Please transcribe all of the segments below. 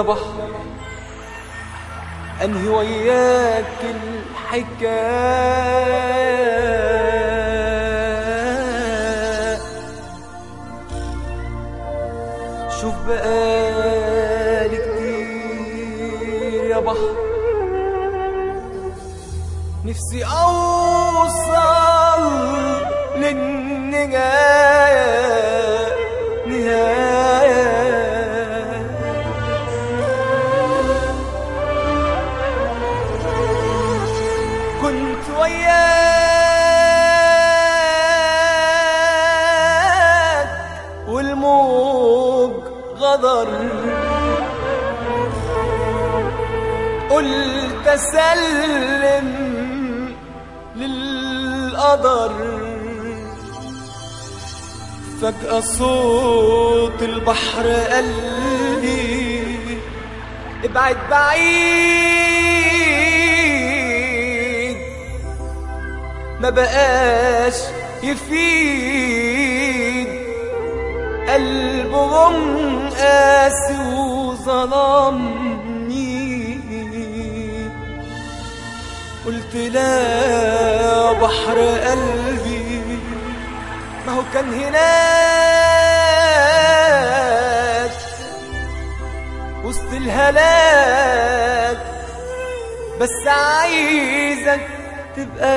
بحر انهي وياك الحكايه شوف بقالي كتير يا بحر نفسي اوصل للنهايه نهايه كنت وياك والموج غدر قلت اسلم للقدر فجأة صوت البحر قال لي ابعد بعيد ما بقاش يفيد قلبهم قاسي وظلمني قلت لا بحر قلبي ما هو كان هناك وسط الهلاك بس عايزك تبقى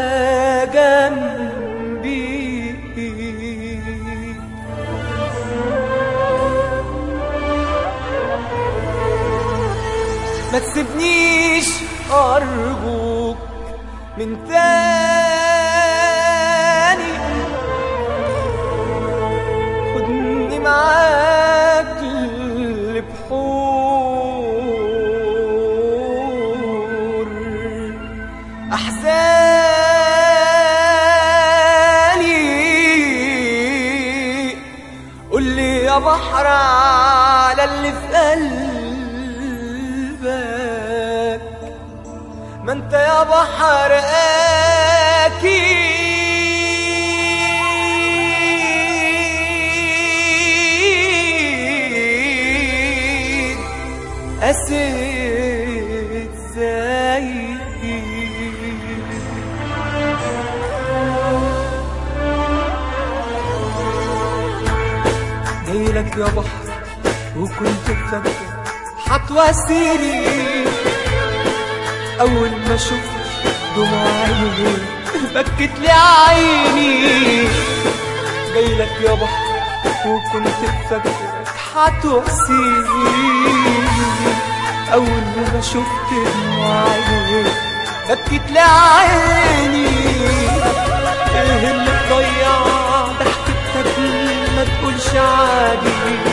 جنبي ما تسيبنيش أرجوك من تاني خدني معاك لبحور أحزاني قول لي يا بحر على اللي في قلبك ما انت يا بحر اكيد قسيت زي جايلك يا بحر وكنت بفكر هتواسيني أول ما شفت دموع عيني بكت لي عيني جايلك يا بحر وكنت بفكرك هتواسيني أول ما شفت دموع عيني بكت لي عيني ايه اللي ضيع ضحكتك ما تقولش عادي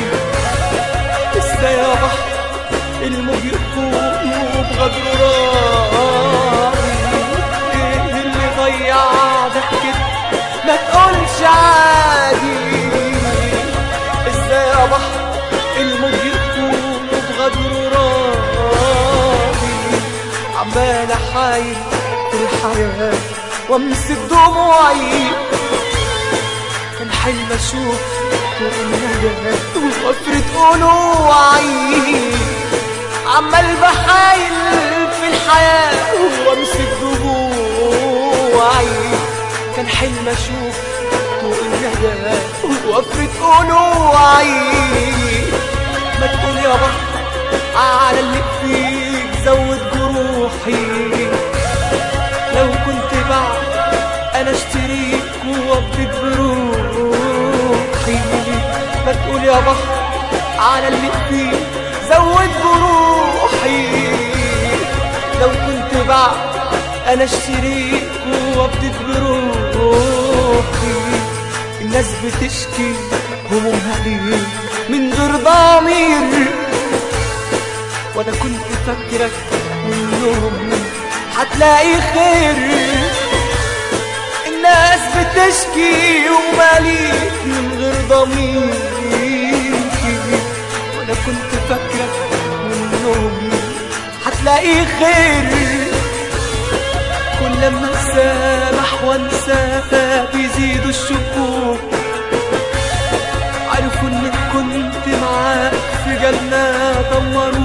لسه يا بحر الموج يقوم وبغدر راضي ايه اللي ضيع ضحكت ما تقولش عادي ازاي يا بحر الموج يقوم وبغدر راضي عمال احايل في الحياة وامسك دموعي كان حلم اشوف فوق الندى وفرة قلوعي عمال بحايل في الحياة وامسك دموعي كان حلم اشوف فوق الندى وفرة قلوعي ما تقول يا بحر على اللي فيك زود جروحي لو كنت بعد انا اشتريك وابدك بروحي ما تقول يا بحر على اللي فيه زود جروحي لو كنت بعد انا اشتريك وابدك بروحي الناس بتشكي همومها ليه من غير ضمير وانا كنت فاكرك منهم هتلاقي خير الناس بتشكي وماليك من غير ضمير وانا كنت فاكرك منهم هتلاقي خير كل لما اسامح وانسى بيزيدوا الشكوك عرفوا انك كنت معاك في جنة دمروا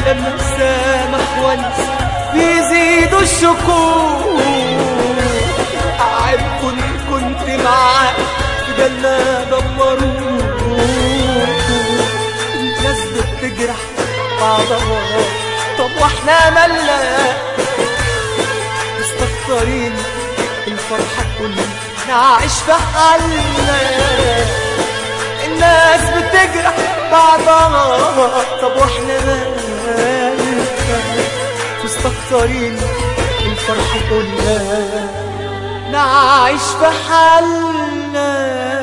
لما سامح وانسى بيزيدوا الشكوك عارف كنت كنت معاك في جنة دمروك الناس بتجرح بعضها طب واحنا مالنا مستكترين الفرحة كلنا نعيش في حالنا الناس بتجرح بعضها طب واحنا مالنا مستكترين الفرحة كلنا نعيش في حالنا